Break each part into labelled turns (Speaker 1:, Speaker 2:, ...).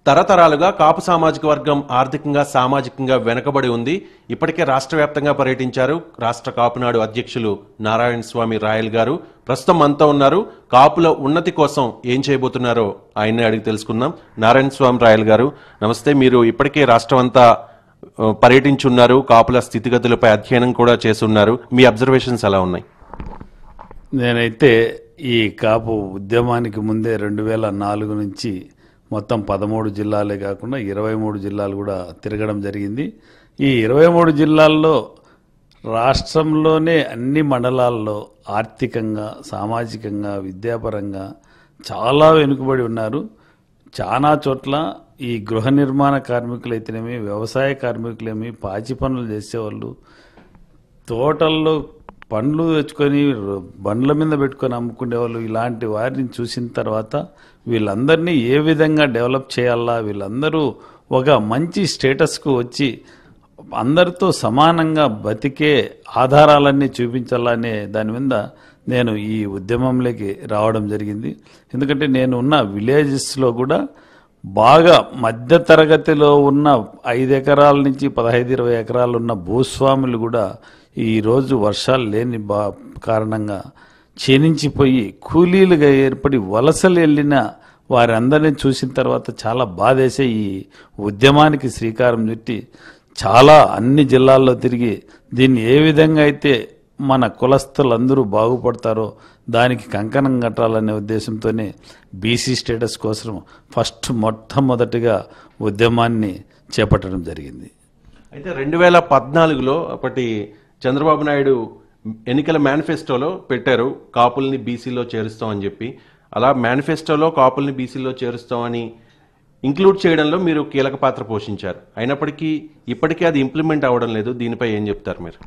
Speaker 1: తరతరాలుగా కాపు సామాజిక వర్గం ఆర్థికంగా సామాజికంగా వెనుకబడి ఉంది ఇప్పటికే రాష్ట్ర వ్యాప్తంగా పర్యటించారు రాష్ట్ర కాపునాడు అధ్యక్షులు నారాయణ స్వామి రాయల్ గారు ప్రస్తుతం మనతో ఉన్నారు కాపుల ఉన్నతి కోసం ఏం చేయబోతున్నారో ఆయన్నే అడిగి తెలుసుకుందాం నారాయణ స్వామి రాయల్ గారు నమస్తే మీరు ఇప్పటికే రాష్ట్రం అంతా ఆ, పర్యటించున్నారు కాపుల స్థితిగతులపై అధ్యయనం కూడా చేస్తున్నారు మీ అబ్జర్వేషన్స్ ఎలా ఉన్నాయి
Speaker 2: నేనైతే ఈ కాపు ఉద్యమానికి ముందే రెండు వేల నాలుగు నుంచి మొత్తం పదమూడు జిల్లాలే కాకుండా ఇరవై మూడు జిల్లాలు కూడా తిరగడం జరిగింది ఈ ఇరవై మూడు జిల్లాల్లో రాష్ట్రంలోనే అన్ని మండలాల్లో ఆర్థికంగా సామాజికంగా విద్యాపరంగా చాలా వెనుకబడి ఉన్నారు చాలా చోట్ల ఈ గృహ నిర్మాణ కార్మికులైతేనేమి వ్యవసాయ కార్మికులేమి పాచి పనులు చేసేవాళ్ళు తోటల్లో పండ్లు తెచ్చుకొని ర- బండ్ల మీద పెట్టుకొని అమ్ముకునేవాళ్ళు ఇలాంటి వారిని చూసిన తర్వాత వీళ్ళందరినీ ఏ విధంగా డెవలప్ చేయాలా వీళ్ళందరూ ఒక మంచి స్టేటస్కు వచ్చి అందరితో సమానంగా బతికే ఆధారాలన్నీ చూపించాలనే దాని మీద నేను ఈ ఉద్యమంలోకి రావడం జరిగింది ఎందుకంటే నేను ఉన్న విలేజెస్లో కూడా బాగా మధ్య తరగతిలో ఉన్న ఐదు ఎకరాల నుంచి పదహైదు ఇరవై ఎకరాలు ఉన్న భూస్వాములు కూడా ఈ రోజు వర్షాలు లేని బా కారణంగా క్షీణించిపోయి కూలీలుగా ఏర్పడి వలసలు వెళ్ళిన వారందరినీ చూసిన తర్వాత చాలా బాధేసే ఈ ఉద్యమానికి శ్రీకారం చుట్టి చాలా అన్ని జిల్లాల్లో తిరిగి దీన్ని ఏ విధంగా అయితే మన కులస్తులందరూ బాగుపడతారో దానికి కంకణం కట్టాలనే ఉద్దేశంతోనే బీసీ స్టేటస్ కోసం ఫస్ట్ మొట్టమొదటిగా ఉద్యమాన్ని చేపట్టడం జరిగింది
Speaker 1: అయితే రెండు వేల పద్నాలుగులో అప్పటి చంద్రబాబు నాయుడు ఎన్నికల మేనిఫెస్టోలో పెట్టారు కాపుల్ని బీసీలో చేరుస్తామని చెప్పి అలా మేనిఫెస్టోలో కాపుల్ని బీసీలో చేరుస్తామని ఇంక్లూడ్ చేయడంలో మీరు కీలక పాత్ర పోషించారు అయినప్పటికీ ఇప్పటికీ అది ఇంప్లిమెంట్ అవ్వడం లేదు దీనిపై ఏం చెప్తారు మీరు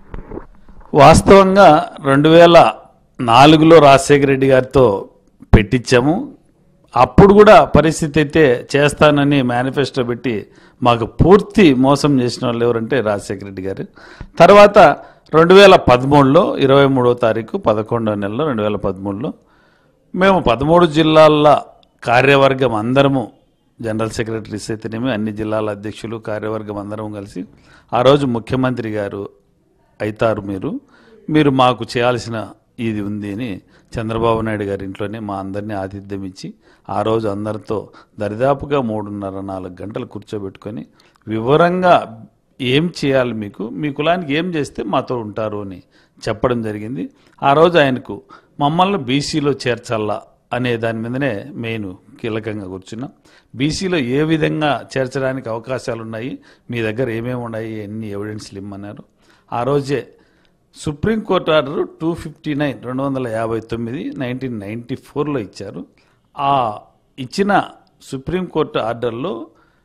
Speaker 2: వాస్తవంగా రెండు వేల నాలుగులో రాజశేఖర రెడ్డి గారితో పెట్టించాము అప్పుడు కూడా పరిస్థితి అయితే చేస్తానని మేనిఫెస్టో పెట్టి మాకు పూర్తి మోసం చేసిన వాళ్ళు ఎవరంటే రాజశేఖర రెడ్డి గారు తర్వాత రెండు వేల పదమూడులో ఇరవై మూడో తారీఖు పదకొండో నెలలో రెండు వేల పదమూడులో మేము పదమూడు జిల్లాల కార్యవర్గం అందరము జనరల్ సెక్రటరీస్ అయితేనేమి అన్ని జిల్లాల అధ్యక్షులు కార్యవర్గం అందరం కలిసి ఆ రోజు ముఖ్యమంత్రి గారు అవుతారు మీరు మీరు మాకు చేయాల్సిన ఇది ఉంది అని చంద్రబాబు నాయుడు గారి ఇంట్లోనే మా అందరినీ ఆతిథ్యం ఇచ్చి ఆ రోజు అందరితో దరిదాపుగా మూడున్నర నాలుగు గంటలు కూర్చోబెట్టుకొని వివరంగా ఏం చేయాలి మీకు మీ కులానికి ఏం చేస్తే మాతో ఉంటారు అని చెప్పడం జరిగింది ఆ రోజు ఆయనకు మమ్మల్ని బీసీలో చేర్చాలా అనే దాని మీదనే మెయిన్ కీలకంగా కూర్చున్నాం బీసీలో ఏ విధంగా చేర్చడానికి అవకాశాలు ఉన్నాయి మీ దగ్గర ఏమేమి ఉన్నాయి ఎన్ని ఎవిడెన్స్లు ఇమ్మన్నారు ఆ రోజే Supreme Court order two fifty nine రెండు వందల యాభై తొమ్మిది నైన్టీన్ నైంటీ ఫోర్లో ఇచ్చారు ఆ ఇచ్చిన సుప్రీంకోర్టు ఆర్డర్లో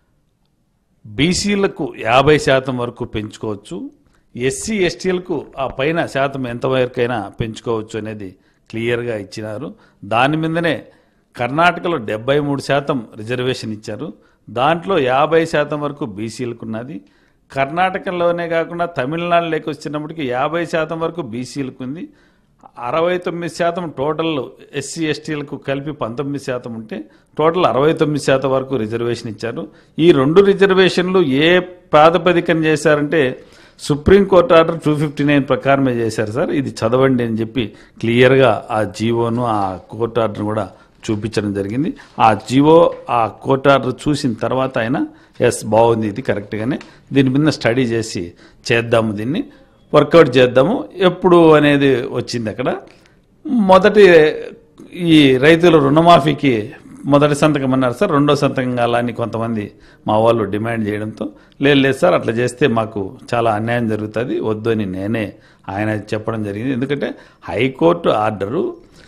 Speaker 2: బీసీలకు యాభై శాతం వరకు పెంచుకోవచ్చు ఎస్సీ ఎస్టీలకు ఆ పైన శాతం ఎంతవరకైనా పెంచుకోవచ్చు అనేది క్లియర్గా ఇచ్చినారు దాని మీదనే కర్ణాటకలో డెబ్బై మూడు శాతం రిజర్వేషన్ ఇచ్చారు దాంట్లో యాభై శాతం వరకు బీసీలకు ఉన్నది కర్ణాటకలోనే కాకుండా తమిళనాడులోకి వచ్చినప్పటికీ యాభై శాతం వరకు బీసీలకు ఉంది అరవై తొమ్మిది శాతం టోటల్ ఎస్సీ ఎస్టీలకు కలిపి పంతొమ్మిది శాతం ఉంటే టోటల్ అరవై తొమ్మిది శాతం వరకు రిజర్వేషన్ ఇచ్చారు ఈ రెండు రిజర్వేషన్లు ఏ ప్రాతిపదికన చేశారంటే Supreme Court order two fifty nine ప్రకారమే చేశారు సార్ ఇది చదవండి అని చెప్పి క్లియర్గా ఆ జీవోను ఆ కోర్టు ఆర్డర్ కూడా చూపించడం జరిగింది ఆ జీవో ఆ కోర్టు ఆర్డర్ చూసిన తర్వాత ఆయన ఎస్ బాగుంది ఇది కరెక్ట్గానే దీని మీద స్టడీ చేసి చేద్దాము దీన్ని వర్కౌట్ చేద్దాము ఎప్పుడు అనేది వచ్చింది అక్కడ మొదటి ఈ రైతుల రుణమాఫీకి మొదటి సంతకం అన్నారు సార్ రెండో సంతకం కాలని కొంతమంది మా వాళ్ళు డిమాండ్ చేయడంతో లేదు లేదు సార్ అట్లా చేస్తే మాకు చాలా అన్యాయం జరుగుతుంది వద్దు అని నేనే ఆయన చెప్పడం జరిగింది ఎందుకంటే High Court order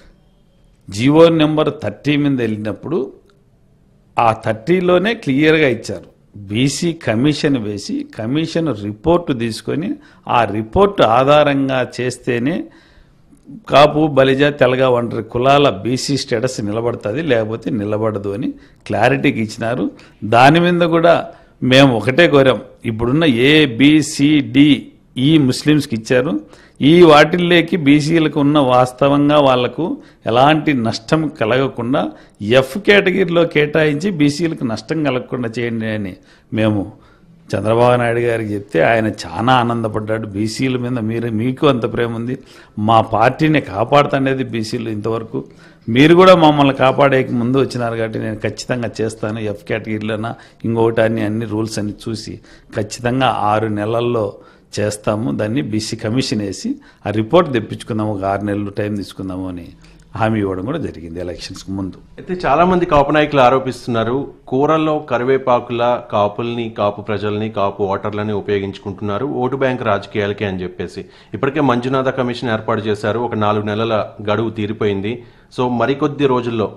Speaker 2: GO number thirty మీద వెళ్ళినప్పుడు ఆ థర్టీలోనే క్లియర్గా ఇచ్చారు బీసీ కమిషన్ వేసి కమిషన్ రిపోర్టు తీసుకొని ఆ రిపోర్టు ఆధారంగా చేస్తేనే కాపు బలిజ తెలగ వంటి కులాల బీసీ స్టేటస్ నిలబడుతుంది లేకపోతే నిలబడదు అని క్లారిటీకి ఇచ్చినారు దాని మీద కూడా మేము ఒకటే కోరాం ఇప్పుడున్న ఏ బి, సి, డి ఈ ముస్లిమ్స్కి ఇచ్చారు ఈ వాటిల్లోకి బీసీలకు ఉన్న వాస్తవంగా వాళ్లకు ఎలాంటి నష్టం కలగకుండా ఎఫ్ కేటగిరీలో కేటాయించి బీసీలకు నష్టం కలగకుండా చేయండి అని మేము చంద్రబాబు నాయుడు గారికి చెప్తే ఆయన చాలా ఆనందపడ్డాడు బీసీల మీద మీరు మీకు అంత ప్రేమ ఉంది మా పార్టీని కాపాడుతుండేది బీసీలు ఇంతవరకు మీరు కూడా మమ్మల్ని కాపాడే ముందు వచ్చినారు కాబట్టి నేను ఖచ్చితంగా చేస్తాను ఎఫ్ కేటగిరీలోన ఇంకొకటి అన్ని అన్ని రూల్స్ అన్ని చూసి ఖచ్చితంగా ఆరు నెలల్లో చేస్తాము దాన్ని బీసీ కమిషన్ వేసి ఆ రిపోర్ట్ తెప్పించుకుందాము ఒక ఆరు నెలలు టైం తీసుకుందాము అని హామీ ఇవ్వడం కూడా జరిగింది ఎలక్షన్స్కి ముందు
Speaker 1: అయితే చాలా మంది కాపు నాయకులు ఆరోపిస్తున్నారు కూరల్లో కరివేపాకుల కాపుల్ని కాపు ప్రజల్ని కాపు ఓటర్లని ఉపయోగించుకుంటున్నారు ఓటు బ్యాంక్ రాజకీయాలకే అని చెప్పేసి ఇప్పటికే మంజునాథ కమిషన్ ఏర్పాటు చేశారు ఒక నాలుగు నెలల గడువు తీరిపోయింది సో మరికొద్ది రోజుల్లో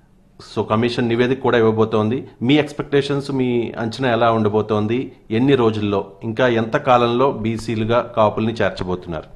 Speaker 1: సో కమిషన్ నివేదిక కూడా ఇవ్వబోతోంది మీ ఎక్స్పెక్టేషన్స్ మీ అంచనా ఎలా ఉండబోతోంది ఎన్ని రోజుల్లో ఇంకా ఎంత కాలంలో బీసీలుగా కాపుల్ని చేర్చబోతున్నారు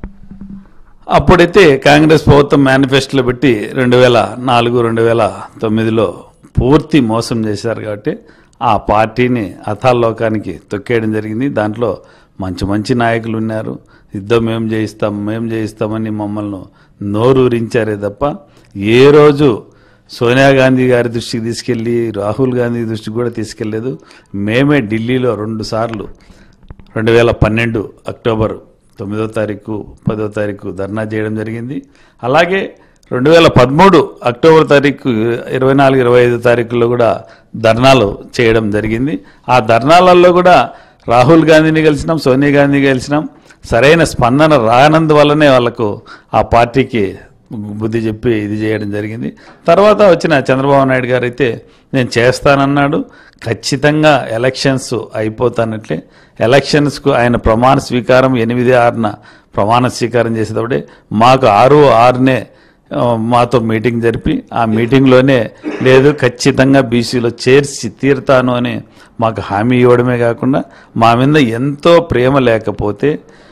Speaker 2: అప్పుడైతే కాంగ్రెస్ ప్రభుత్వం మేనిఫెస్టోలో పెట్టి రెండు వేల నాలుగు రెండు వేల తొమ్మిదిలో పూర్తి మోసం చేశారు కాబట్టి ఆ పార్టీని అథాల్లోకానికి తొక్కేయడం జరిగింది దాంట్లో మంచి మంచి నాయకులు ఉన్నారు యుద్ధం మేం చేయిస్తాం మేం చేయిస్తామని మమ్మల్ని నోరూరించారే తప్ప ఏ రోజు సోనియా గాంధీ గారి దృష్టికి తీసుకెళ్ళి రాహుల్ గాంధీ దృష్టికి కూడా తీసుకెళ్లేదు మేమే ఢిల్లీలో రెండు సార్లు రెండు వేల పన్నెండు అక్టోబర్ తొమ్మిదో తారీఖు పదో తారీఖు ధర్నా చేయడం జరిగింది అలాగే రెండు వేల పదమూడు అక్టోబర్ తారీఖు ఇరవై నాలుగు ఇరవై ఐదు తారీఖుల్లో కూడా ధర్నాలు చేయడం జరిగింది ఆ ధర్నాలలో కూడా రాహుల్ గాంధీని కలిసినాం సోనియా గాంధీ కలిసినాం సరైన స్పందన రానందువల్లనే వాళ్ళకు ఆ పార్టీకి బుద్ధి చెప్పి ఇది చేయడం జరిగింది తర్వాత వచ్చిన చంద్రబాబు నాయుడు గారు అయితే నేను చేస్తానన్నాడు ఖచ్చితంగా ఎలక్షన్స్ అయిపోతానట్లే ఎలక్షన్స్కు ఆయన ప్రమాణ స్వీకారం ఎనిమిది ఆరున ప్రమాణ స్వీకారం చేసేటప్పుడే మాకు ఆరు ఆరునే ఆ, మాతో మీటింగ్ జరిపి ఆ మీటింగ్లోనే లేదు ఖచ్చితంగా బీసీలో చేర్చి తీరుతాను అని మాకు హామీ ఇవ్వడమే కాకుండా మా మీద ఎంతో ప్రేమ లేకపోతే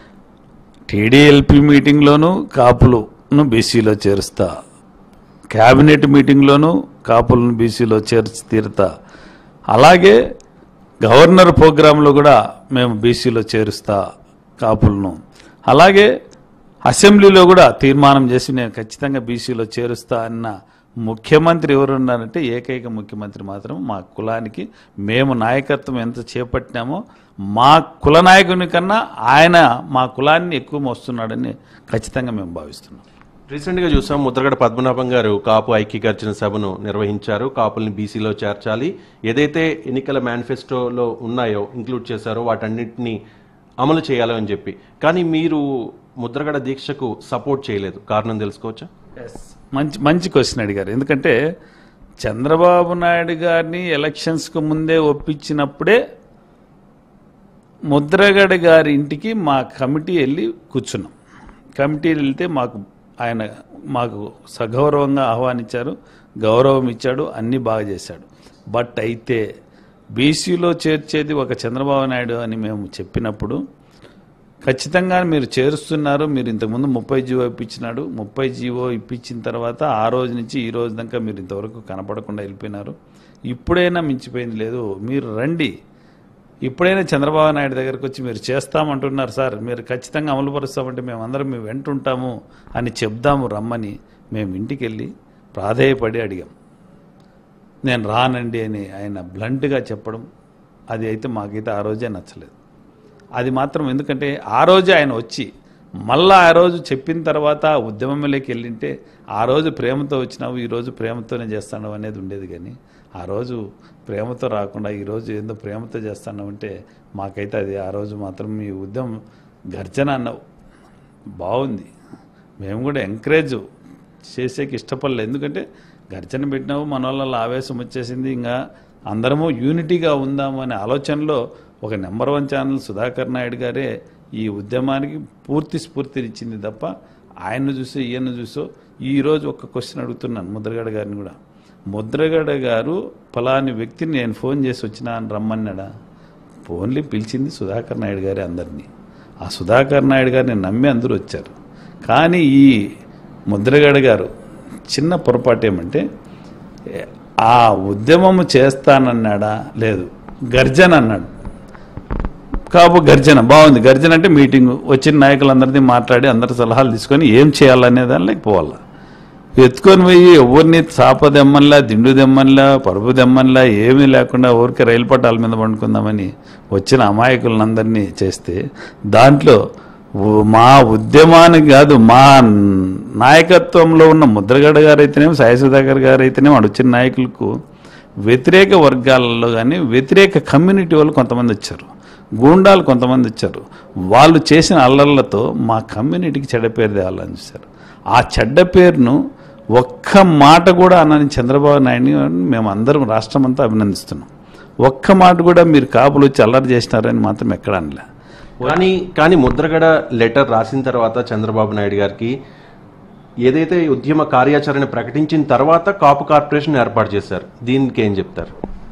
Speaker 2: టీడీఎల్పీ మీటింగ్లోనూ కాపులను బీసీలో చేరుస్తా క్యాబినెట్ మీటింగ్లోనూ కాపులను బీసీలో చేర్చి తీరుతా అలాగే గవర్నర్ ప్రోగ్రాంలో కూడా మేము బీసీలో చేరుస్తా కాపులను అలాగే అసెంబ్లీలో కూడా తీర్మానం చేసి నేను ఖచ్చితంగా బీసీలో చేరుస్తా అన్న ముఖ్యమంత్రి ఎవరున్నారంటే ఏకైక ముఖ్యమంత్రి మాత్రం మా కులానికి మేము నాయకత్వం ఎంత చేపట్టినామో మా కుల నాయకుని కన్నా ఆయన మా కులాన్ని ఎక్కువ మోస్తున్నాడని ఖచ్చితంగా మేము భావిస్తున్నాం
Speaker 1: రీసెంట్ గా చూసాం ముద్రగడ పద్మనాభం గారు కాపు ఐక్యగర్జన సభను నిర్వహించారు కాపుల్ని బీసీలో చేర్చాలి ఏదైతే ఎన్నికల మేనిఫెస్టోలో ఉన్నాయో ఇంక్లూడ్ చేశారో వాటన్నిటిని అమలు చేయాలి అని చెప్పి కానీ మీరు ముద్రగడ దీక్షకు సపోర్ట్ చేయలేదు కారణం తెలుసుకోవచ్చా
Speaker 2: మంచి మంచి క్వశ్చన్ అడిగారు ఎందుకంటే చంద్రబాబు నాయుడు గారిని ఎలక్షన్స్కు ముందే ఒప్పించినప్పుడే ముద్రగడ గారి ఇంటికి మా కమిటీ వెళ్ళి కూర్చున్నాం కమిటీ వెళ్తే మాకు ఆయన మాకు సగౌరవంగా ఆహ్వానించారు గౌరవం ఇచ్చాడు అన్నీ బాగా చేశాడు బట్ అయితే బీసీలో చేర్చేది ఒక చంద్రబాబు నాయుడు అని మేము చెప్పినప్పుడు ఖచ్చితంగా మీరు చేరుస్తున్నారు మీరు ఇంతకుముందు ముప్పై జీవో ఇప్పించినాడు ముప్పై జీవో ఇప్పించిన తర్వాత ఆ రోజు నుంచి ఈ రోజు దాకా మీరు ఇంతవరకు కనపడకుండా వెళ్ళిపోయినారు ఇప్పుడైనా మించిపోయింది లేదు మీరు రండి ఇప్పుడైనా చంద్రబాబు నాయుడు దగ్గరకు వచ్చి మీరు చేస్తామంటున్నారు సార్ మీరు ఖచ్చితంగా అమలు పరుస్తామంటే మేమందరం మేము వెంటుంటాము అని చెప్దాము రమ్మని మేము ఇంటికి వెళ్ళి ప్రాధేయపడి అడిగాం నేను రానండి అని ఆయన బ్లంట్గా చెప్పడం అది అయితే మాకైతే ఆ రోజే నచ్చలేదు అది మాత్రం ఎందుకంటే ఆ రోజే ఆయన వచ్చి మళ్ళా ఆ రోజు చెప్పిన తర్వాత ఆ ఉద్యమంలోకి వెళ్ళింటే ఆ రోజు ప్రేమతో వచ్చినావు ఈ రోజు ప్రేమతోనే చేస్తాను అనేది ఉండేది కానీ ఆ రోజు ప్రేమతో రాకుండా ఈ రోజు ఏందో ప్రేమతో చేస్తాను అంటే మాకైతే అది ఆ రోజు మాత్రం మీ ఉద్యమం గర్జన అన్నావు బాగుంది మేము కూడా ఎంకరేజ్ చేసేకి ఇష్టపడలేదు ఎందుకంటే గర్జన పెట్టినావు మన వాళ్ళ ఆవేశం వచ్చేసింది ఇంకా అందరము యూనిటీగా ఉందాము అనే ఆలోచనలో ఒక number one channel Sudhakar Naidu గారే ఈ ఉద్యమానికి పూర్తి స్ఫూర్తినిచ్చింది తప్ప ఆయన్ను చూసో ఈయన్ను చూసో ఈరోజు ఒక క్వశ్చన్ అడుగుతున్నాను ముద్రగడ గారిని కూడా ముద్రగడ గారు ఫలాని వ్యక్తిని నేను ఫోన్ చేసి వచ్చినా అని రమ్మన్నాడా ఫోన్లీ పిలిచింది సుధాకర్ నాయుడు గారి అందరినీ ఆ సుధాకర్ నాయుడు గారిని నమ్మి అందరూ వచ్చారు కానీ ఈ ముద్రగడ గారు చిన్న పొరపాటు ఏమంటే ఆ ఉద్యమము చేస్తానన్నాడా లేదు గర్జన అన్నాడు కాపు గర్జన బాగుంది గర్జన అంటే మీటింగ్ వచ్చిన నాయకులందరినీ మాట్లాడి అందరి సలహాలు తీసుకొని ఏం చేయాలనే దానిలోకి పోవాలా ఎత్తుకొని పోయి ఎవరిని చాప దెమ్మల్లా దిండు దెమ్మల్లా పరుపు దెమ్మల్లా ఏమీ లేకుండా ఊరికే రైలు పట్టాల మీద పండుకుందామని వచ్చిన అమాయకులందరినీ చేస్తే దాంట్లో ఉ- మా ఉద్యమానికి కాదు మా నాయకత్వంలో ఉన్న ముద్రగడ గారు అయితేనేమో సాయి సుధాకర్ గారు అయితేనేమో అక్కడ వచ్చిన నాయకులకు వ్యతిరేక వర్గాలలో కానీ వ్యతిరేక కమ్యూనిటీ వాళ్ళు కొంతమంది వచ్చారు గూండాలు కొంతమంది వచ్చారు వాళ్ళు చేసిన అల్లర్లతో మా కమ్యూనిటీకి చెడ్డ పేరు తేవాలని చూశారు ఆ చెడ్డ పేరును ఒక్క మాట కూడా అన్నని చంద్రబాబు నాయుడిని మేము అందరం రాష్ట్రం అంతా అభినందిస్తున్నాం ఒక్క మాట కూడా మీరు కాపులు వచ్చి అల్లరి చేసినారని మాత్రం ఎక్కడ అనలే
Speaker 1: కానీ కానీ ముద్రగడ లెటర్ రాసిన తర్వాత చంద్రబాబు నాయుడు గారికి ఏదైతే ఈ ఉద్యమ కార్యాచరణ ప్రకటించిన తర్వాత కాపు కార్పొరేషన్ ఏర్పాటు చేశారు దీనికి ఏం చెప్తారు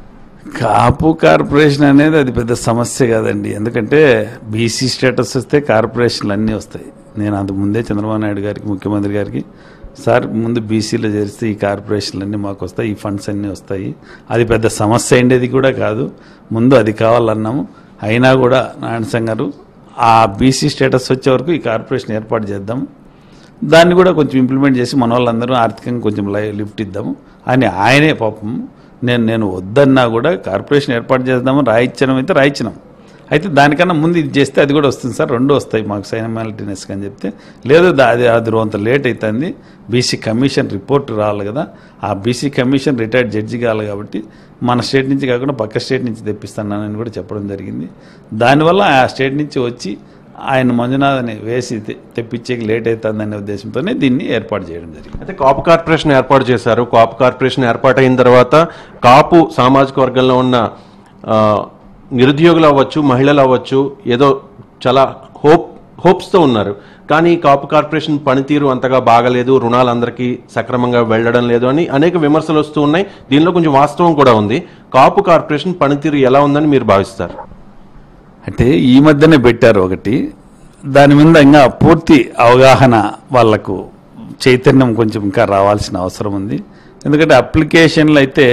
Speaker 2: కాపు కార్పొరేషన్ అనేది అది పెద్ద సమస్య కాదండి ఎందుకంటే బీసీ స్టేటస్ వస్తే కార్పొరేషన్లు అన్నీ వస్తాయి నేను అంతకు ముందే చంద్రబాబు నాయుడు గారికి ముఖ్యమంత్రి గారికి సార్ ముందు బీసీలో చేరిస్తే ఈ కార్పొరేషన్లు అన్నీ మాకు వస్తాయి ఈ ఫండ్స్ అన్నీ వస్తాయి అది పెద్ద సమస్య ఉండేది కూడా కాదు ముందు అది కావాలన్నాము అయినా కూడా నారాయణ సింగ్ గారు ఆ బీసీ స్టేటస్ వచ్చే వరకు ఈ కార్పొరేషన్ ఏర్పాటు చేద్దాం దాన్ని కూడా కొంచెం ఇంప్లిమెంట్ చేసి మన వాళ్ళందరూ ఆర్థికంగా కొంచెం లై లిఫ్ట్ ఇద్దాము అని ఆయనే పాపం నేను నేను వద్దన్నా కూడా కార్పొరేషన్ ఏర్పాటు చేద్దాము రాయిచ్చడం అయితే రాయిచ్చినాం అయితే దానికన్నా ముందు ఇది చేస్తే అది కూడా వస్తుంది సార్ రెండు వస్తాయి మాకు సైనమాలిటీనెస్ అని చెప్తే లేదు దా- అది అది అంత లేట్ అవుతుంది బీసీ కమిషన్ రిపోర్ట్ రావాలి కదా ఆ బీసీ కమిషన్ రిటైర్డ్ జడ్జి కావాలి కాబట్టి మన స్టేట్ నుంచి కాకుండా పక్క స్టేట్ నుంచి తెప్పిస్తానని కూడా చెప్పడం జరిగింది దానివల్ల ఆ స్టేట్ నుంచి వచ్చి ఆయన మంజునాథ్ని వేసి తె- తెప్పించేకి లేట్ అవుతుందనే ఉద్దేశంతోనే దీన్ని ఏర్పాటు చేయడం జరిగింది
Speaker 1: అయితే కాపు కార్పొరేషన్ ఏర్పాటు చేశారు కాపు కార్పొరేషన్ ఏర్పాటు అయిన తర్వాత కాపు సామాజిక వర్గంలో ఉన్న ఆ, నిరుద్యోగులు అవ్వచ్చు మహిళలు అవ్వచ్చు ఏదో చాలా హోప్ హోప్స్తో ఉన్నారు కానీ కాపు కార్పొరేషన్ పనితీరు అంతగా బాగలేదు రుణాలు అందరికీ సక్రమంగా వెళ్ళడం లేదు అని అనేక విమర్శలు వస్తూ ఉన్నాయి దీనిలో కొంచెం వాస్తవం కూడా ఉంది కాపు కార్పొరేషన్ పనితీరు ఎలా ఉందని మీరు భావిస్తారు
Speaker 2: అంటే ఈ మధ్యనే పెట్టారు ఒకటి దాని మీద ఇంకా పూర్తి అవగాహన వాళ్లకు చైతన్యం కొంచెం ఇంకా రావాల్సిన అవసరం ఉంది ఎందుకంటే అప్లికేషన్లు అయితే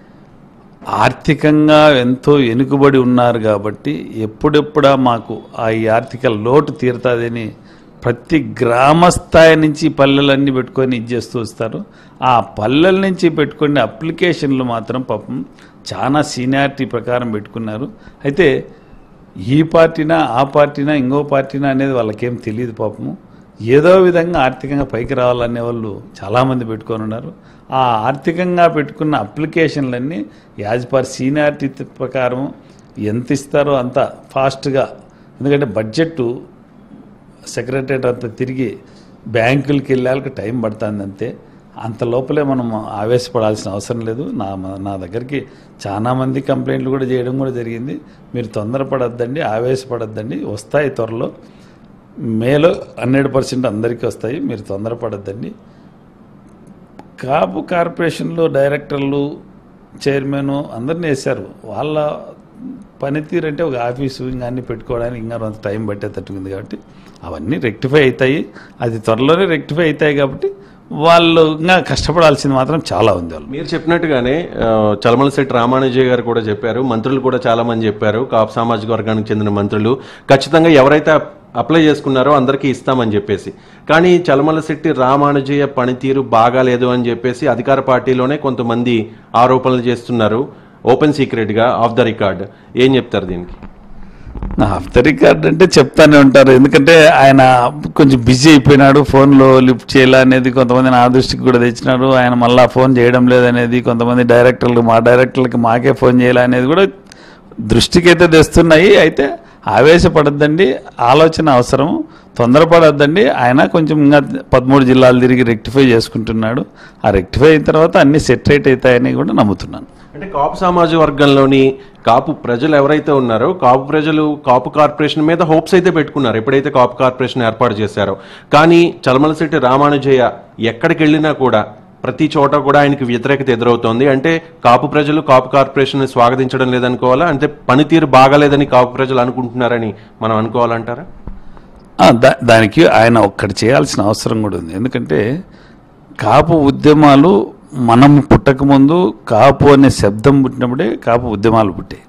Speaker 2: ఆర్థికంగా ఎంతో వెనుకబడి ఉన్నారు కాబట్టి ఎప్పుడెప్పుడా మాకు ఆ ఈ ఆర్థిక లోటు తీరుతుందని ప్రతి గ్రామ స్థాయి నుంచి పల్లెలన్నీ పెట్టుకొని ఇది చేస్తూ వస్తారు ఆ పల్లెల నుంచి పెట్టుకునే అప్లికేషన్లు మాత్రం పాపం చాలా సీనియారిటీ ప్రకారం పెట్టుకున్నారు అయితే ఈ పార్టీనా ఆ పార్టీనా ఇంకో పార్టీనా అనేది వాళ్ళకేం తెలియదు పాపము ఏదో విధంగా ఆర్థికంగా పైకి రావాలనే వాళ్ళు చాలామంది పెట్టుకొని ఉన్నారు ఆ ఆర్థికంగా పెట్టుకున్న అప్లికేషన్లన్నీ యాజ్ పర్ సీనియారిటీ ప్రకారం ఎంత ఇస్తారో అంత ఫాస్ట్గా ఎందుకంటే బడ్జెట్ సెక్రటరేట్ అంతా తిరిగి బ్యాంకులకి వెళ్ళాక టైం పడుతుంది అంతే అంత లోపలే మనం ఆవేశపడాల్సిన అవసరం లేదు నా నా దగ్గరికి చాలా మంది కంప్లైంట్లు కూడా చేయడం కూడా జరిగింది మీరు తొందరపడద్దండి ఆవేశపడద్దండి వస్తాయి త్వరలో మేలో హండ్రెడ్ పర్సెంట్ అందరికీ వస్తాయి మీరు తొందరపడద్దండి కాపు కార్పొరేషన్లో డైరెక్టర్లు చైర్మన్ అందరినీ వేశారు వాళ్ళ పనితీరు అంటే ఒక ఆఫీసు ఇంకా అన్ని పెట్టుకోవడానికి ఇంకా కొంత టైం పట్టేటట్టుంది కాబట్టి అవన్నీ రెక్టిఫై అవుతాయి అది త్వరలోనే రెక్టిఫై అవుతాయి కాబట్టి వాళ్ళు ఇంకా కష్టపడాల్సింది మాత్రం చాలా ఉంది వాళ్ళు
Speaker 1: మీరు చెప్పినట్టుగానే ఆ, చలమలశెట్టి రామానుజయ్య గారు కూడా చెప్పారు మంత్రులు కూడా చాలా మంది చెప్పారు కాపు సామాజిక వర్గానికి చెందిన మంత్రులు ఖచ్చితంగా ఎవరైతే అప్- అప్లై చేసుకున్నారో అందరికీ ఇస్తామని చెప్పేసి కానీ చలమలశెట్టి రామానుజయ్య పనితీరు బాగాలేదు అని చెప్పేసి అధికార పార్టీలోనే కొంతమంది ఆరోపణలు చేస్తున్నారు ఓపెన్ సీక్రెట్ గా ఆఫ్ ద రికార్డ్ ఏం చెప్తారు దీనికి
Speaker 2: నా ఆఫ్ ద రికార్డ్ అంటే చెప్తానే ఉంటారు ఎందుకంటే ఆయన కొంచెం బిజీ అయిపోయినాడు ఫోన్లో లిఫ్ట్ చేయాల అనేది కొంతమంది నా దృష్టికి కూడా తెచ్చినాడు ఆయన మళ్ళా ఫోన్ చేయడం లేదనేది కొంతమంది డైరెక్టర్లు మా డైరెక్టర్లకి మాకే ఫోన్ చేయాలి అనేది కూడా దృష్టికి అయితే తెస్తున్నాయి అయితే ఆవేశపడద్దండి ఆలోచన అవసరం తొందరపడద్దండి ఆయన కొంచెం ఇంకా పదమూడు జిల్లాలు తిరిగి రెక్టిఫై చేసుకుంటున్నాడు ఆ రెక్టిఫై అయిన తర్వాత అన్ని సెట్ రైట్ అవుతాయని కూడా నమ్ముతున్నాను
Speaker 1: అంటే కాపు సామాజిక వర్గంలోని కాపు ప్రజలు ఎవరైతే ఉన్నారో కాపు ప్రజలు కాపు కార్పొరేషన్ మీద హోప్స్ అయితే పెట్టుకున్నారు ఎప్పుడైతే కాపు కార్పొరేషన్ ఏర్పాటు చేశారో కానీ చలమలశెట్టి రామానుజయ్య ఎక్కడికి వెళ్ళినా కూడా ప్రతి చోట కూడా ఆయనకి వ్యతిరేకత ఎదురవుతోంది అంటే కాపు ప్రజలు కాపు కార్పొరేషన్ స్వాగతించడం లేదనుకోవాలా అంటే పనితీరు బాగాలేదని కాపు ప్రజలు అనుకుంటున్నారని మనం అనుకోవాలంటారా
Speaker 2: ఆ, దా దానికి ఆయన ఒక్కటి చేయాల్సిన అవసరం కూడా ఉంది ఎందుకంటే కాపు ఉద్యమాలు మనం పుట్టకముందు కాపు అనే శబ్దం పుట్టినప్పుడే కాపు ఉద్యమాలు పుట్టాయి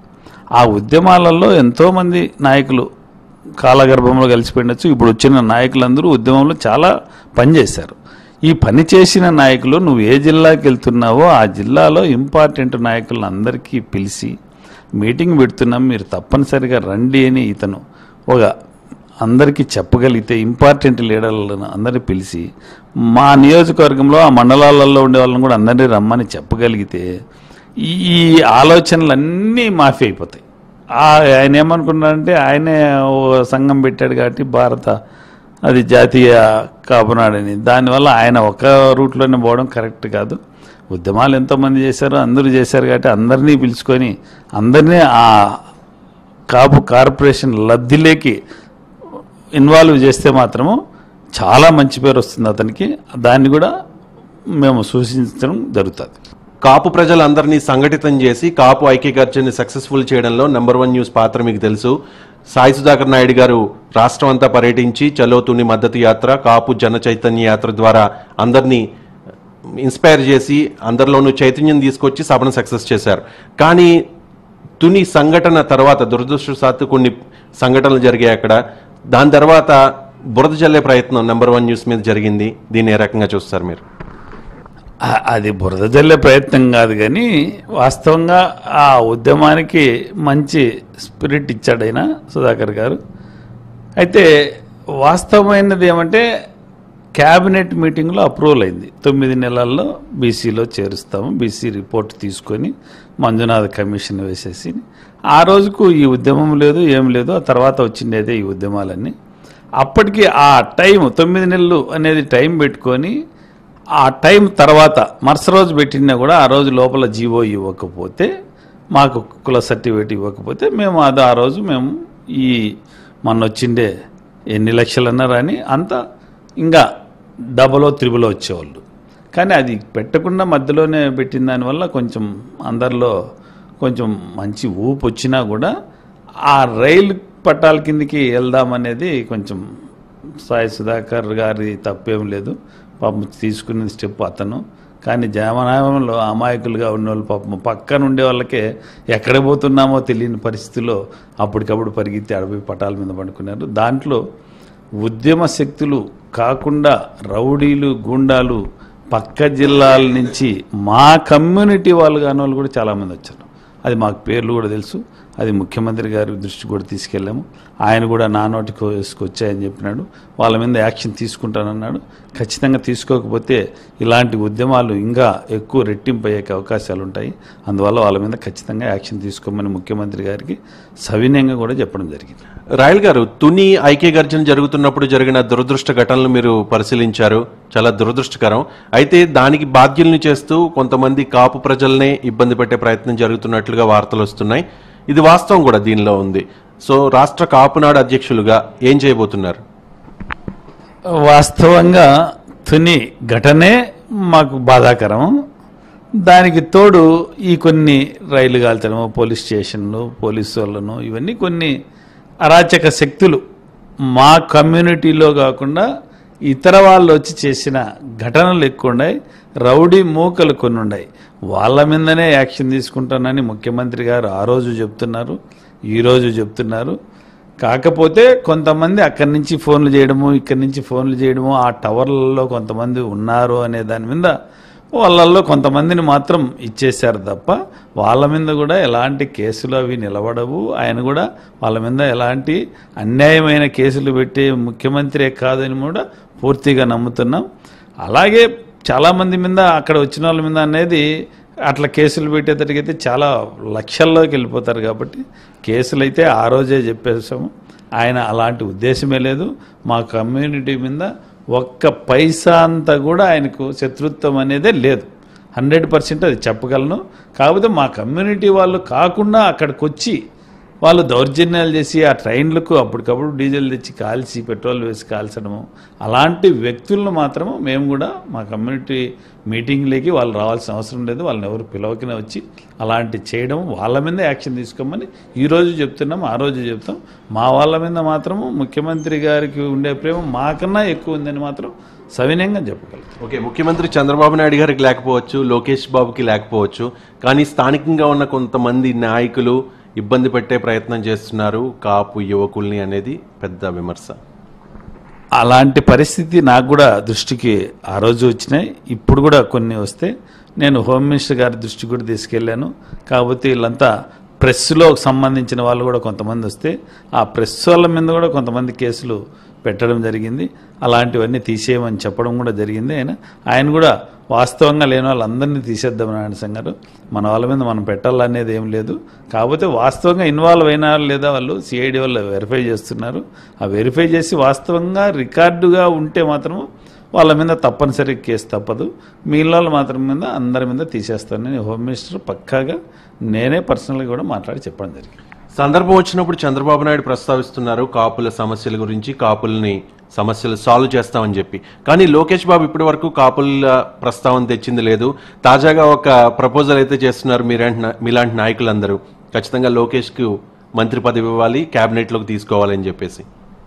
Speaker 2: ఆ ఉద్యమాలలో ఎంతోమంది నాయకులు కాలగర్భంలో కలిసిపోయిండొచ్చు ఇప్పుడు వచ్చిన నాయకులందరూ ఉద్యమంలో చాలా పనిచేశారు ఈ పని చేసిన నాయకులు నువ్వు ఏ జిల్లాకి వెళ్తున్నావో ఆ జిల్లాలో ఇంపార్టెంట్ నాయకులను అందరికీ పిలిచి మీటింగ్ పెడుతున్నాం మీరు తప్పనిసరిగా రండి అని ఇతను ఒక అందరికీ చెప్పగలిగితే ఇంపార్టెంట్ లీడర్లను అందరినీ పిలిచి మా నియోజకవర్గంలో ఆ మండలాలలో ఉండే వాళ్ళని కూడా అందరినీ రమ్మని చెప్పగలిగితే ఈ ఈ ఆలోచనలన్నీ మాఫీ అయిపోతాయి ఆ- ఆయన ఏమనుకున్నారంటే ఆయనే ఓ సంఘం పెట్టాడు కాబట్టి భారత అది జాతీయ కాపునాడని దానివల్ల ఆయన ఒక రూట్లోనే పోవడం కరెక్ట్ కాదు ఉద్యమాలు ఎంతోమంది చేశారు అందరూ చేశారు కాబట్టి అందరినీ పిలుచుకొని అందరినీ ఆ కాపు కార్పొరేషన్ లబ్ధిలోకి ఇన్వాల్వ్ చేస్తే మాత్రము చాలా మంచి పేరు వస్తుంది అతనికి దాన్ని కూడా మేము సూచించడం జరుగుతుంది
Speaker 1: కాపు ప్రజలందరినీ సంఘటితం చేసి కాపు ఐక్యగర్జన్ని సక్సెస్ఫుల్ చేయడంలో నెంబర్ వన్ న్యూస్ పాత్ర మీకు తెలుసు సాయి సుధాకర్ నాయుడు గారు రాష్ట్రం అంతా పర్యటించి చలో తుని మద్దతు యాత్ర కాపు జన చైతన్య యాత్ర ద్వారా అందరినీ ఇన్స్పైర్ చేసి అందరిలోనూ చైతన్యం తీసుకొచ్చి సభను సక్సెస్ చేశారు కానీ తుని సంఘటన తర్వాత దురదృష్టవశాత్తు కొన్ని సంఘటనలు జరిగాయి అక్కడ దాని తర్వాత బురద జల్లే ప్రయత్నం నెంబర్ వన్ న్యూస్ మీద జరిగింది దీన్ని ఏ రకంగా చూస్తారు మీరు
Speaker 2: ఆ- అది బురద జల్లే ప్రయత్నం కాదు కానీ వాస్తవంగా ఆ ఉద్యమానికి మంచి స్పిరిట్ ఇచ్చాడు ఆయన సుధాకర్ గారు అయితే వాస్తవమైనది ఏమంటే క్యాబినెట్ మీటింగ్లో అప్రూవల్ అయింది తొమ్మిది నెలల్లో బీసీలో చేరుస్తాము బీసీ రిపోర్ట్ తీసుకొని మంజునాథ్ కమిషన్ వేసేసి ఆ రోజుకు ఈ ఉద్యమం లేదు ఏం లేదు ఆ తర్వాత వచ్చిండేదే ఈ ఉద్యమాలన్నీ అప్పటికి ఆ టైం తొమ్మిది నెలలు అనేది టైం పెట్టుకొని ఆ టైం తర్వాత మరుస రోజు పెట్టినా కూడా ఆ రోజు లోపల జీవో ఇవ్వకపోతే మాకు కుల సర్టిఫికేట్ ఇవ్వకపోతే మేము అది ఆ రోజు మేము ఈ మొన్న వచ్చిండే ఎన్ని లక్షలన్నా రాని అంత ఇంకా డబలో త్రిబులో వచ్చేవాళ్ళు కానీ అది పెట్టకుండా మధ్యలోనే పెట్టిన దానివల్ల కొంచెం అందరిలో కొంచెం మంచి ఊపు వచ్చినా కూడా ఆ రైలు పట్టాల కిందికి వెళ్దామనేది కొంచెం సాయి సుధాకర్ గారి తప్పేం లేదు పాపం తీసుకున్న స్టెప్ అతను కానీ జననాయంలో అమాయకులుగా ఉన్న వాళ్ళు పాపం పక్కన ఉండే వాళ్ళకే ఎక్కడ పోతున్నామో తెలియని పరిస్థితిలో అప్పటికప్పుడు పరిగెత్తి అడవి పటాల మీద పడుకున్నారు దాంట్లో ఉద్యమ శక్తులు కాకుండా రౌడీలు గూండాలు పక్క జిల్లాల నుంచి మా కమ్యూనిటీ వాళ్ళు కాని వాళ్ళు కూడా చాలామంది వచ్చారు అది మాకు పేర్లు కూడా తెలుసు అది ముఖ్యమంత్రి గారి దృష్టి కూడా తీసుకెళ్ళాము ఆయన కూడా నా నోటికి వేసుకొచ్చాయని చెప్పినాడు వాళ్ళ మీద యాక్షన్ తీసుకుంటానన్నాడు ఖచ్చితంగా తీసుకోకపోతే ఇలాంటి ఉద్యమాలు ఇంకా ఎక్కువ రెట్టింపు అయ్యే అవకాశాలు ఉంటాయి అందువల్ల వాళ్ళ మీద ఖచ్చితంగా యాక్షన్ తీసుకోమని ముఖ్యమంత్రి గారికి సవినయంగా కూడా చెప్పడం జరిగింది
Speaker 1: రాయల్ గారు తుని ఐక్య గర్జన జరుగుతున్నప్పుడు జరిగిన దురదృష్ట ఘటనలు మీరు పరిశీలించారు చాలా దురదృష్టకరం అయితే దానికి బాధ్యుల్ని చేస్తూ కొంతమంది కాపు ప్రజల్నే ఇబ్బంది పెట్టే ప్రయత్నం జరుగుతున్నట్లుగా వార్తలు వస్తున్నాయి ఇది వాస్తవం కూడా దీనిలో ఉంది సో రాష్ట్ర కాపునాడు అధ్యక్షులుగా ఏం చేయబోతున్నారు
Speaker 2: వాస్తవంగా తుని ఘటనే మాకు బాధాకరం దానికి తోడు ఈ కొన్ని రైలు కాల్చడము పోలీస్ స్టేషన్లు పోలీసు వాళ్ళను ఇవన్నీ కొన్ని అరాచక శక్తులు మా కమ్యూనిటీలో కాకుండా ఇతర వాళ్ళు వచ్చి చేసిన ఘటనలు ఎక్కువ ఉన్నాయి రౌడీ మూకలు కొన్ని ఉన్నాయి వాళ్ళ మీదనే యాక్షన్ తీసుకుంటానని ముఖ్యమంత్రి గారు ఆ రోజు చెప్తున్నారు ఈరోజు చెప్తున్నారు కాకపోతే కొంతమంది అక్కడి నుంచి ఫోన్లు చేయడము ఇక్కడి నుంచి ఫోన్లు చేయడము ఆ టవర్లలో కొంతమంది ఉన్నారు అనే దాని మీద వాళ్ళల్లో కొంతమందిని మాత్రం ఇచ్చేశారు తప్ప వాళ్ళ మీద కూడా ఎలాంటి కేసులు అవి నిలబడవు ఆయన కూడా వాళ్ళ మీద ఎలాంటి అన్యాయమైన కేసులు పెట్టే ముఖ్యమంత్రే కాదని కూడా పూర్తిగా నమ్ముతున్నాం అలాగే చాలామంది మీద అక్కడ వచ్చిన వాళ్ళ మీద అనేది అట్లా కేసులు పెట్టేటట్టుకైతే చాలా లక్షల్లోకి వెళ్ళిపోతారు కాబట్టి కేసులు అయితే ఆ రోజే చెప్పేసాము ఆయన అలాంటి ఉద్దేశమే లేదు మా కమ్యూనిటీ మీద ఒక్క పైసా అంతా కూడా ఆయనకు శత్రుత్వం అనేదే లేదు హండ్రెడ్ పర్సెంట్ అది చెప్పగలను కాకపోతే మా కమ్యూనిటీ వాళ్ళు కాకుండా అక్కడికి వచ్చి వాళ్ళు దౌర్జన్యాలు చేసి ఆ ట్రైన్లకు అప్పటికప్పుడు డీజిల్ తెచ్చి కాల్చి పెట్రోల్ వేసి కాల్చడము అలాంటి వ్యక్తులను మాత్రము మేము కూడా మా కమ్యూనిటీ మీటింగ్లోకి వాళ్ళు రావాల్సిన అవసరం లేదు వాళ్ళని ఎవరు పిలవకనే వచ్చి అలాంటి చేయడం వాళ్ళ మీద యాక్షన్ తీసుకోమని ఈ రోజు చెప్తున్నాం ఆ రోజు చెప్తాం మా వాళ్ళ మీద మాత్రము ముఖ్యమంత్రి గారికి ఉండే ప్రేమ మాకన్నా ఎక్కువ ఉందని మాత్రం సవినయంగా చెప్పగలం
Speaker 1: ఓకే ముఖ్యమంత్రి చంద్రబాబు నాయుడు గారికి లేకపోవచ్చు లోకేష్ బాబుకి లేకపోవచ్చు కానీ స్థానికంగా ఉన్న కొంతమంది నాయకులు ఇబ్బంది పెట్టే ప్రయత్నం చేస్తున్నారు కాపు యువకుల్ని అనేది పెద్ద విమర్శ
Speaker 2: అలాంటి పరిస్థితి నాకు కూడా దృష్టికి ఆ రోజు వచ్చినాయి ఇప్పుడు కూడా కొన్ని వస్తే నేను హోమ్ మినిస్టర్ గారి దృష్టికి కూడా తీసుకెళ్ళాను కాకపోతే వీళ్ళంతా ప్రెస్లో సంబంధించిన వాళ్ళు కూడా కొంతమంది వస్తే ఆ ప్రెస్ వాళ్ళ మీద కూడా కొంతమంది కేసులు పెట్టడం జరిగింది అలాంటివన్నీ తీసేయమని చెప్పడం కూడా జరిగింది ఆయన ఆయన కూడా వాస్తవంగా లేని వాళ్ళందరినీ తీసేద్దామని ఆయన సంగారు మన వాళ్ళ మీద మనం పెట్టాలనేది ఏం లేదు కాకపోతే వాస్తవంగా ఇన్వాల్వ్ అయినా లేదా వాళ్ళు సిఐడి వాళ్ళు వెరిఫై చేస్తున్నారు ఆ వెరిఫై చేసి వాస్తవంగా రికార్డుగా ఉంటే మాత్రము వాళ్ళ మీద తప్పనిసరి కేసు తప్పదు మిగిలిన వాళ్ళు మాత్రం మీద అందరి మీద తీసేస్తాను నేను హోమ్ మినిస్టర్ పక్కాగా నేనే పర్సనల్గా కూడా మాట్లాడి చెప్పడం జరిగింది
Speaker 1: సందర్భం వచ్చినప్పుడు చంద్రబాబు నాయుడు ప్రస్తావిస్తున్నారు కాపుల సమస్యల గురించి కాపుల్ని సమస్యలు సాల్వ్ చేస్తామని చెప్పి కానీ లోకేష్ బాబు ఇప్పటి వరకు కాపుల ప్రస్తావన తెచ్చింది లేదు తాజాగా ఒక ప్రపోజల్ అయితే చేస్తున్నారు మీరంటి మీలాంటి నాయకులందరూ ఖచ్చితంగా లోకేష్కు మంత్రి పదవి ఇవ్వాలి క్యాబినెట్లోకి తీసుకోవాలని చెప్పేసి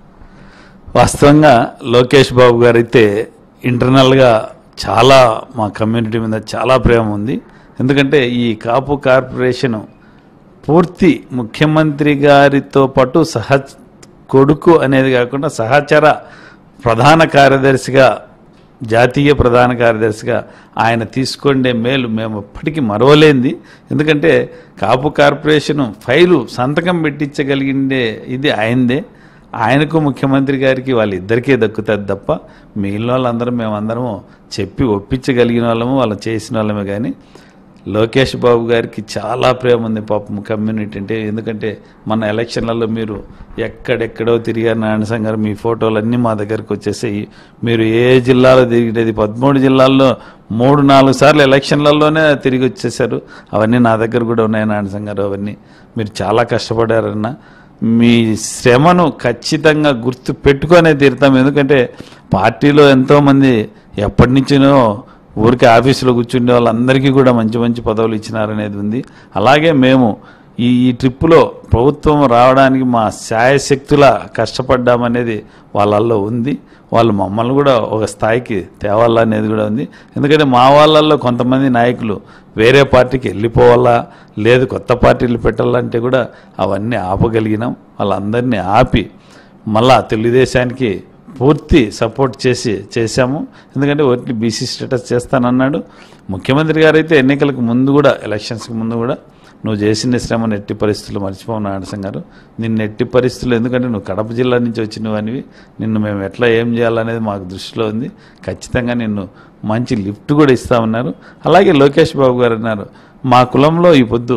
Speaker 2: వాస్తవంగా లోకేష్ బాబు గారు అయితే ఇంటర్నల్గా చాలా మా కమ్యూనిటీ మీద చాలా ప్రేమ ఉంది ఎందుకంటే ఈ కాపు కార్పొరేషన్ పూర్తి ముఖ్యమంత్రి గారితో పాటు సహ కొడుకు అనేది కాకుండా సహచర ప్రధాన కార్యదర్శిగా జాతీయ ప్రధాన కార్యదర్శిగా ఆయన తీసుకొండే మేలు మేము ఎప్పటికీ మరవలేంది ఎందుకంటే కాపు కార్పొరేషన్ ఫైలు సంతకం పెట్టించగలిగిండే ఇది ఆయనదే ఆయనకు ముఖ్యమంత్రి గారికి వాళ్ళిద్దరికీ దక్కుతుంది తప్ప మిగిలిన వాళ్ళందరం మేమందరము చెప్పి ఒప్పించగలిగిన వాళ్ళము వాళ్ళు చేసిన వాళ్ళమే కానీ లోకేష్ బాబు గారికి చాలా ప్రేమ ఉంది పాపం కమ్యూనిటీ అంటే ఎందుకంటే మన ఎలక్షన్లలో మీరు ఎక్కడెక్కడో తిరిగారు నారాయణ గారు మీ ఫోటోలు అన్నీ మా దగ్గరకు వచ్చేసాయి మీరు ఏ జిల్లాలో తిరిగినది పదమూడు జిల్లాల్లో మూడు నాలుగు సార్లు ఎలక్షన్లలోనే తిరిగి వచ్చేసారు అవన్నీ నా దగ్గర కూడా ఉన్నాయి నారాయణ గారు అవన్నీ మీరు చాలా కష్టపడారన్న మీ శ్రమను ఖచ్చితంగా గుర్తు పెట్టుకొనే తీరుతాం ఎందుకంటే పార్టీలో ఎంతోమంది ఎప్పటి నుంచినో ఊరికి ఆఫీసులో కూర్చుండే వాళ్ళందరికీ కూడా మంచి మంచి పదవులు ఇచ్చినారనేది ఉంది అలాగే మేము ఈ ఈ ట్రిప్పులో ప్రభుత్వం రావడానికి మా శాయశక్తుల కష్టపడ్డామనేది వాళ్ళల్లో ఉంది వాళ్ళు మమ్మల్ని కూడా ఒక స్థాయికి తేవాలనేది కూడా ఉంది ఎందుకంటే మా వాళ్ళల్లో కొంతమంది నాయకులు వేరే పార్టీకి వెళ్ళిపోవాలా లేదు కొత్త పార్టీలు పెట్టాలంటే కూడా అవన్నీ ఆపగలిగినాం వాళ్ళందరినీ ఆపి మళ్ళా తెలుగుదేశానికి పూర్తి సపోర్ట్ చేసి చేశాము ఎందుకంటే ఓన్లీ బీసీ స్టేటస్ చేస్తానన్నాడు ముఖ్యమంత్రి గారు అయితే ఎన్నికలకు ముందు కూడా ఎలక్షన్స్కి ముందు కూడా నువ్వు చేసిన శ్రమను ఎట్టి పరిస్థితులు మర్చిపోవు నారాయణ గారు నిన్ను ఎట్టి పరిస్థితులు ఎందుకంటే నువ్వు కడప జిల్లా నుంచి వచ్చినవనివి నిన్ను మేము ఎట్లా ఏం చేయాలనేది మాకు దృష్టిలో ఉంది ఖచ్చితంగా నిన్ను మంచి లిఫ్ట్ కూడా ఇస్తామన్నారు అలాగే లోకేష్ బాబు గారు అన్నారు మా కులంలో ఈ పొద్దు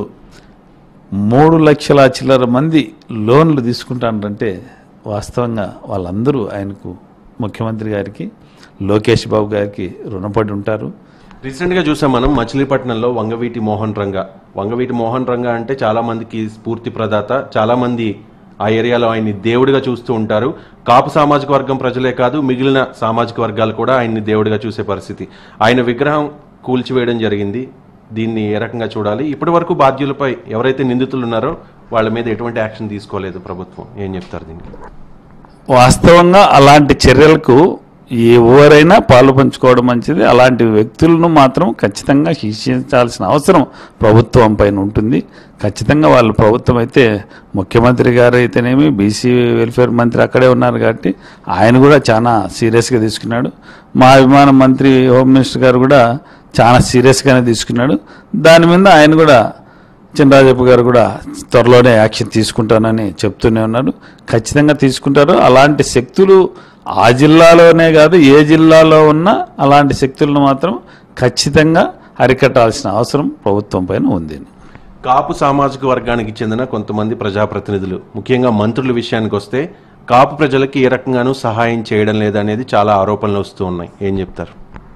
Speaker 2: మూడు లక్షల చిల్లర మంది లోన్లు తీసుకుంటానంటే వాస్తవంగా వాళ్ళందరూ ఆయనకు ముఖ్యమంత్రి గారికి లోకేష్ బాబు గారికి రుణపడి ఉంటారు
Speaker 1: రీసెంట్ గా చూసాం మనం మచిలీపట్నంలో వంగవీటి మోహన్ రంగ వంగవీటి మోహన్ రంగ అంటే చాలా మందికి స్ఫూర్తి ప్రదాత చాలా మంది ఆ ఏరియాలో ఆయన్ని దేవుడిగా చూస్తూ ఉంటారు కాపు సామాజిక వర్గం ప్రజలే కాదు మిగిలిన సామాజిక వర్గాలు కూడా ఆయన్ని దేవుడిగా చూసే పరిస్థితి ఆయన విగ్రహం కూల్చివేయడం జరిగింది దీన్ని ఏ రకంగా చూడాలి ఇప్పటి వరకు బాధ్యులపై ఎవరైతే నిందితులు ఉన్నారో వాళ్ళ మీద ఎటువంటి యాక్షన్ తీసుకోలేదు ప్రభుత్వం ఏం చెప్తారు దీనికి
Speaker 2: వాస్తవంగా అలాంటి చర్యలకు ఎవరైనా పాలు పంచుకోవడం మంచిది అలాంటి వ్యక్తులను మాత్రం ఖచ్చితంగా శిక్షించాల్సిన అవసరం ప్రభుత్వం పైన ఉంటుంది ఖచ్చితంగా వాళ్ళు ప్రభుత్వం అయితే ముఖ్యమంత్రి గారు అయితేనేమి బీసీ వెల్ఫేర్ మంత్రి అక్కడే ఉన్నారు కాబట్టి ఆయన కూడా చాలా సీరియస్గా తీసుకున్నాడు మా అభిమాన మంత్రి హోమ్ మినిస్టర్ గారు కూడా చాలా సీరియస్గానే తీసుకున్నాడు దాని మీద ఆయన కూడా చినరాజప్ప గారు కూడా త్వరలోనే యాక్షన్ తీసుకుంటానని చెప్తూనే ఉన్నారు ఖచ్చితంగా తీసుకుంటారు అలాంటి శక్తులు ఆ జిల్లాలోనే కాదు ఏ జిల్లాలో ఉన్నా అలాంటి శక్తులను మాత్రం ఖచ్చితంగా అరికట్టాల్సిన అవసరం ప్రభుత్వం పైన ఉంది
Speaker 1: కాపు సామాజిక వర్గానికి చెందిన కొంతమంది ప్రజాప్రతినిధులు ముఖ్యంగా మంత్రుల విషయానికి వస్తే కాపు ప్రజలకి ఏ రకంగానూ సహాయం చేయడం లేదనేది చాలా ఆరోపణలు వస్తూ ఉన్నాయి ఏం చెప్తారు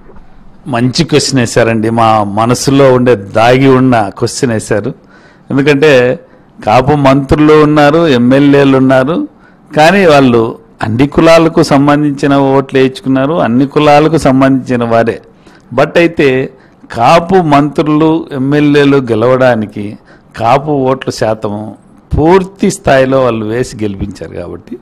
Speaker 2: మంచి క్వశ్చన్ వేశారండి మా మనసులో ఉండే దాగి ఉన్న క్వశ్చన్ వేశారు ఎందుకంటే కాపు మంత్రులు ఉన్నారు ఎమ్మెల్యేలు ఉన్నారు కానీ వాళ్ళు అన్ని కులాలకు సంబంధించిన ఓట్లు వేయించుకున్నారు అన్ని కులాలకు సంబంధించిన వారే బట్ అయితే కాపు మంత్రులు ఎమ్మెల్యేలు గెలవడానికి కాపు ఓట్ల శాతం పూర్తి స్థాయిలో వాళ్ళు వేసి గెలిపించారు కాబట్టి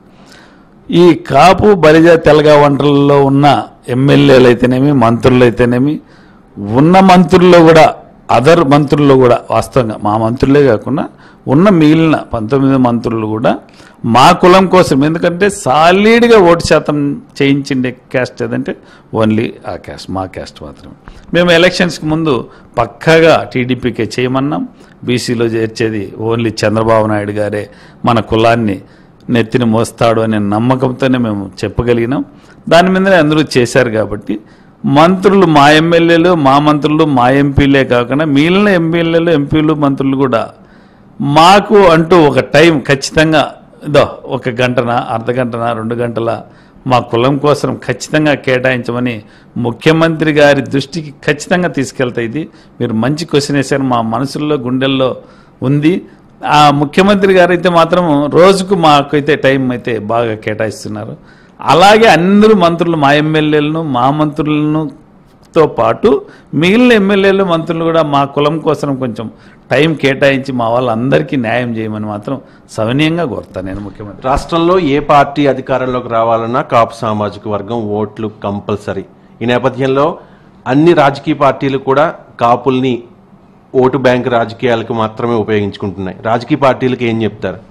Speaker 2: ఈ కాపు బలిజ తెలగ వంటలలో ఉన్న ఎమ్మెల్యేలు అయితేనేమి మంత్రులు అయితేనేమి ఉన్న మంత్రుల్లో కూడా అదర్ మంత్రుల్లో కూడా వాస్తవంగా మా మంత్రులే కాకుండా ఉన్న మిగిలిన పంతొమ్మిది మంత్రులు కూడా మా కులం కోసం ఎందుకంటే సాలిడ్గా ఓటు శాతం చేయించిండే క్యాస్ట్ ఏదంటే ఓన్లీ ఆ క్యాస్ట్ మా క్యాస్ట్ మాత్రమే మేము ఎలక్షన్స్కి ముందు పక్కాగా టీడీపీకే చేయమన్నాం బీసీలో చేర్చేది ఓన్లీ చంద్రబాబు నాయుడు గారే మన కులాన్ని నెత్తిని మోస్తాడు అనే నమ్మకంతోనే మేము చెప్పగలిగినాం దాని మీదనే అందరూ చేశారు కాబట్టి మంత్రులు మా ఎమ్మెల్యేలు మా మంత్రులు మా ఎంపీలే కాకుండా మిగిలిన ఎమ్మెల్యేలు ఎంపీలు మంత్రులు కూడా మాకు అంటూ ఒక టైం ఖచ్చితంగా ఇదో ఒక గంటన అర్ధ గంటన రెండు గంటల మా కులం కోసం ఖచ్చితంగా కేటాయించమని ముఖ్యమంత్రి గారి దృష్టికి ఖచ్చితంగా తీసుకెళ్తాయి ఇది మీరు మంచి క్వశ్చన్ వేశారు మా మనసుల్లో గుండెల్లో ఉంది ఆ ముఖ్యమంత్రి గారు అయితే మాత్రం రోజుకు మాకైతే టైం అయితే బాగా కేటాయిస్తున్నారు అలాగే అందరూ మంత్రులు మా ఎమ్మెల్యేలను మా మంత్రులను తో పాటు మిగిలిన ఎమ్మెల్యేలు మంత్రులు కూడా మా కులం కోసం కొంచెం టైం కేటాయించి మా వాళ్ళందరికీ న్యాయం చేయమని మాత్రం సవినీయంగా కోరుతాను నేను ముఖ్యమంత్రి
Speaker 1: రాష్ట్రంలో ఏ పార్టీ అధికారంలోకి రావాలన్నా కాపు సామాజిక వర్గం ఓట్లు కంపల్సరీ ఈ నేపథ్యంలో అన్ని రాజకీయ పార్టీలు కూడా కాపుల్ని ఓటు బ్యాంక్ రాజకీయాలకు మాత్రమే ఉపయోగించుకుంటున్నాయి రాజకీయ పార్టీలకు ఏం చెప్తారు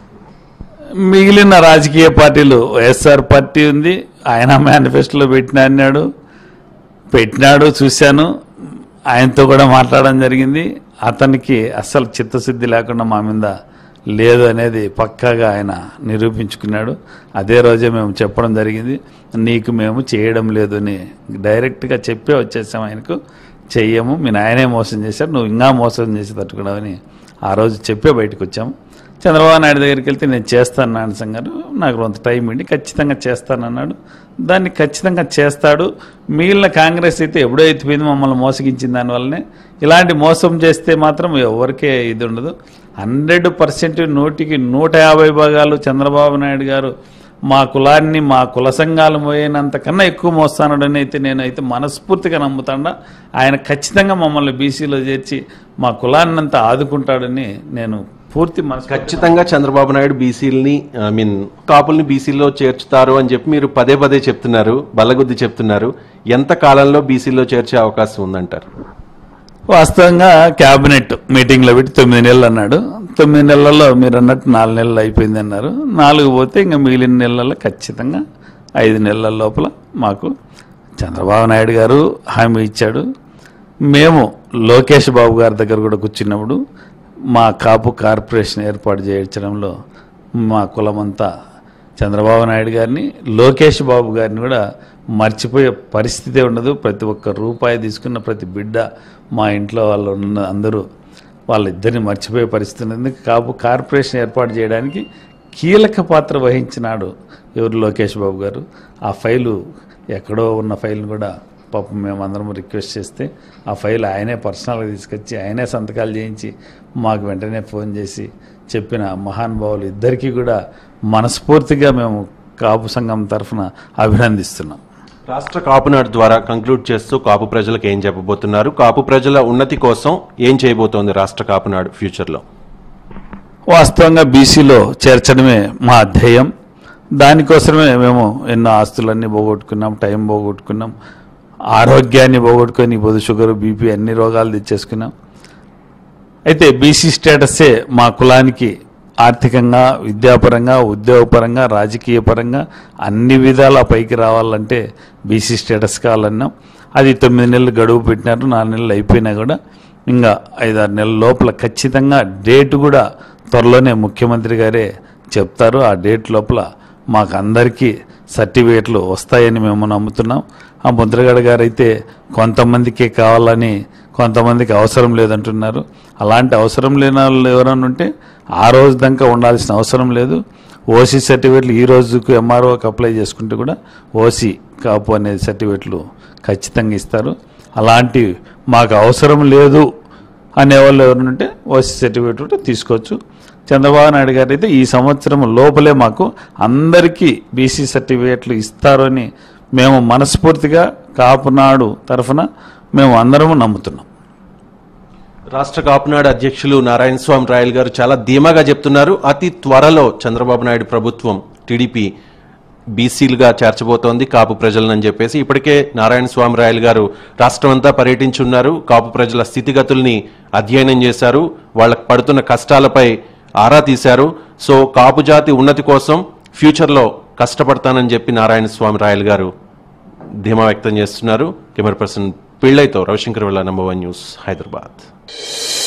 Speaker 2: మిగిలిన రాజకీయ పార్టీలు వైఎస్ఆర్ పార్టీ ఉంది ఆయన మేనిఫెస్టోలో పెట్టినా అన్నాడు పెట్టినాడు చూశాను ఆయనతో కూడా మాట్లాడడం జరిగింది అతనికి అస్సలు చిత్తశుద్ధి లేకుండా మా మీద లేదు అనేది పక్కాగా ఆయన నిరూపించుకున్నాడు అదే రోజే మేము చెప్పడం జరిగింది నీకు మేము చేయడం లేదు అని డైరెక్ట్గా చెప్పే వచ్చేసాం ఆయనకు చెయ్యము మీ నాయనే మోసం చేశారు నువ్వు ఇంకా మోసం చేసి తట్టుకున్నావని ఆ రోజు చెప్పే బయటకు వచ్చాము చంద్రబాబు నాయుడు దగ్గరికి వెళ్తే నేను చేస్తాను నానసం గారు నాకు కొంత టైం ఇవ్వండి ఖచ్చితంగా చేస్తానన్నాడు దాన్ని ఖచ్చితంగా చేస్తాడు మిగిలిన కాంగ్రెస్ అయితే ఎప్పుడో ఎత్తిపోయింది మమ్మల్ని మోసగించిన దానివల్లనే ఇలాంటి మోసం చేస్తే మాత్రం ఎవరికే ఇది ఉండదు హండ్రెడ్ పర్సెంట్ నూటికి నూట యాభై భాగాలు చంద్రబాబు నాయుడు గారు మా కులాన్ని మా కుల సంఘాలు మోయినంత కన్నా ఎక్కువ మోస్తానడని అయితే నేనైతే మనస్ఫూర్తిగా నమ్ముతాడా ఆయన ఖచ్చితంగా మమ్మల్ని బీసీలో చేర్చి మా కులాన్ని అంతా ఆదుకుంటాడని నేను పూర్తి మనసు
Speaker 1: ఖచ్చితంగా చంద్రబాబు నాయుడు బీసీలని ఐ మీన్ కాపుల్ని బీసీలో చేర్చుతారు అని చెప్పి మీరు పదే పదే చెప్తున్నారు బల్లగుద్ది చెప్తున్నారు ఎంత కాలంలో బీసీలో చేర్చే అవకాశం ఉందంటారు
Speaker 2: వాస్తవంగా క్యాబినెట్ మీటింగ్లో పెట్టి తొమ్మిది నెలలు అన్నాడు తొమ్మిది నెలల్లో మీరు అన్నట్టు నాలుగు నెలలు అయిపోయింది అన్నారు నాలుగు పోతే ఇంకా మిగిలిన నెలల్లో ఖచ్చితంగా ఐదు నెలల లోపల మాకు చంద్రబాబు నాయుడు గారు హామీ ఇచ్చాడు మేము లోకేష్ బాబు గారి దగ్గర కూడా కూర్చున్నప్పుడు మా కాపు కార్పొరేషన్ ఏర్పాటు చేయించడంలో మా కులమంతా చంద్రబాబు నాయుడు గారిని లోకేష్ బాబు గారిని కూడా మర్చిపోయే పరిస్థితే ఉండదు ప్రతి ఒక్క రూపాయి తీసుకున్న ప్రతి బిడ్డ మా ఇంట్లో వాళ్ళు ఉన్న అందరూ వాళ్ళిద్దరిని మర్చిపోయే పరిస్థితి ఉంది ఎందుకు కాపు కార్పొరేషన్ ఏర్పాటు చేయడానికి కీలక పాత్ర వహించినాడు ఎవరు లోకేష్ బాబు గారు ఆ ఫైలు ఎక్కడో ఉన్న ఫైల్ని కూడా పాపం మేమందరం రిక్వెస్ట్ చేస్తే ఆ ఫైల్ ఆయనే పర్సనల్గా తీసుకొచ్చి ఆయనే సంతకాలు చేయించి మాకు వెంటనే ఫోన్ చేసి చెప్పిన మహానుభావులు ఇద్దరికీ కూడా మనస్ఫూర్తిగా మేము కాపు సంఘం తరఫున అభినందిస్తున్నాం
Speaker 1: రాష్ట్ర కాపునాడు ద్వారా కంక్లూడ్ చేస్తూ కాపు ప్రజలకు ఏం చెప్పబోతున్నారు కాపు ప్రజల ఉన్నతి కోసం ఏం చేయబోతోంది రాష్ట్ర కాపునాడు ఫ్యూచర్లో
Speaker 2: వాస్తవంగా బీసీలో చేర్చడమే మా ధ్యేయం దానికోసమే మేము ఎన్నో ఆస్తులన్నీ పోగొట్టుకున్నాం టైం పోగొట్టుకున్నాం ఆరోగ్యాన్ని పోగొట్టుకొని బొద్దు షుగర్ బీపీ అన్ని రోగాలు తెచ్చేసుకున్నాం అయితే బీసీ స్టేటసే మా కులానికి ఆర్థికంగా విద్యాపరంగా ఉద్యోగపరంగా రాజకీయ పరంగా అన్ని విధాల పైకి రావాలంటే బీసీ స్టేటస్ కావాలన్నాం అది తొమ్మిది నెలలు గడువు పెట్టినారు నాలుగు నెలలు అయిపోయినా కూడా ఇంకా ఐదారు నెలల లోపల ఖచ్చితంగా డేట్ కూడా త్వరలోనే ముఖ్యమంత్రి గారే చెప్తారు ఆ డేట్ లోపల మాకు అందరికీ సర్టిఫికేట్లు వస్తాయని మేము నమ్ముతున్నాం ఆ ముద్రగడ గారు అయితే కొంతమందికే కావాలని కొంతమందికి అవసరం లేదంటున్నారు అలాంటి అవసరం లేని వాళ్ళు ఎవరైనా ఉంటే ఆ రోజు దాకా ఉండాల్సిన అవసరం లేదు ఓసీ సర్టిఫికేట్లు ఈ రోజుకు ఎంఆర్ఓకి అప్లై చేసుకుంటే కూడా ఓసీ కాపు అనే సర్టిఫికేట్లు ఖచ్చితంగా ఇస్తారు అలాంటి మాకు అవసరం లేదు అనేవాళ్ళు ఎవరైనా ఉంటే ఓసీ సర్టిఫికేట్ ఉంటే తీసుకోవచ్చు చంద్రబాబు నాయుడు గారు అయితే ఈ సంవత్సరం లోపలే మాకు అందరికీ బీసీ సర్టిఫికేట్లు ఇస్తారు అని మేము మనస్ఫూర్తిగా కాపునాడు తరఫున మేము అందరము నమ్ముతున్నాం
Speaker 1: రాష్ట్ర కాపునాడు అధ్యక్షులు నారాయణ స్వామి రాయల్ గారు చాలా ధీమాగా చెప్తున్నారు అతి త్వరలో చంద్రబాబు నాయుడు ప్రభుత్వం టీడీపీ బీసీలుగా చేర్చబోతోంది కాపు ప్రజలనని చెప్పేసి ఇప్పటికే నారాయణ స్వామి రాయలు గారు రాష్ట్రం అంతా పర్యటించున్నారు కాపు ప్రజల స్థితిగతుల్ని అధ్యయనం చేశారు వాళ్ళకు పడుతున్న కష్టాలపై ఆరా తీశారు సో కాపు జాతి ఉన్నతి కోసం ఫ్యూచర్లో కష్టపడతానని చెప్పి నారాయణ స్వామి రాయలు గారు ధీమా వ్యక్తం చేస్తున్నారు కెమెరా పర్సన్ పిళ్ళైతో రవిశంకర్ వెళ్ళ నంబర్ వన్ న్యూస్ హైదరాబాద్